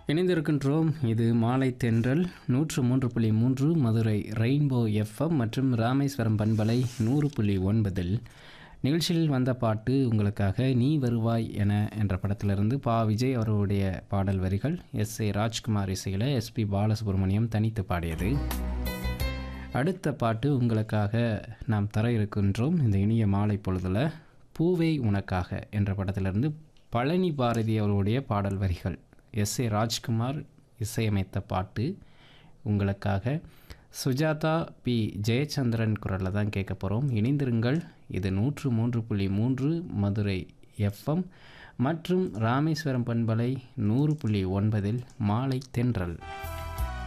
இணைந்திருக்கின்றோம் இது மாலை தென்றல் நூற்று மூன்று புள்ளி மூன்று மதுரை ரெயின்போ எஃப்எம் மற்றும் ராமேஸ்வரம் பண்பலை நூறு புள்ளி ஒன்பதில் நிகழ்ச்சியில் வந்த பாட்டு உங்களுக்காக நீ வருவாய் என என்ற படத்திலிருந்து பா விஜய் அவர்களுடைய பாடல் வரிகள் எஸ் ஏ ராஜ்குமார் இசையில் எஸ்பி பாலசுப்ரமணியம் தனித்து பாடியது அடுத்த பாட்டு உங்களுக்காக நாம் தர இருக்கின்றோம் இந்த இனிய மாலை பொழுதில் பூவே உனக்காக என்ற படத்திலிருந்து பழனி பாரதி அவர்களுடைய பாடல் வரிகள் எஸ் ஏ ராஜ்குமார் இசையமைத்த பாட்டு உங்களுக்காக சுஜாதா பி ஜெயச்சந்திரன் குரலில் தான் கேட்க போகிறோம் இணைந்திருங்கள் இது நூற்று மூன்று புள்ளி மூன்று மதுரை எஃப்எம் மற்றும் ராமேஸ்வரம் பண்பலை நூறு புள்ளி ஒன்பதில் மாலை தென்றல்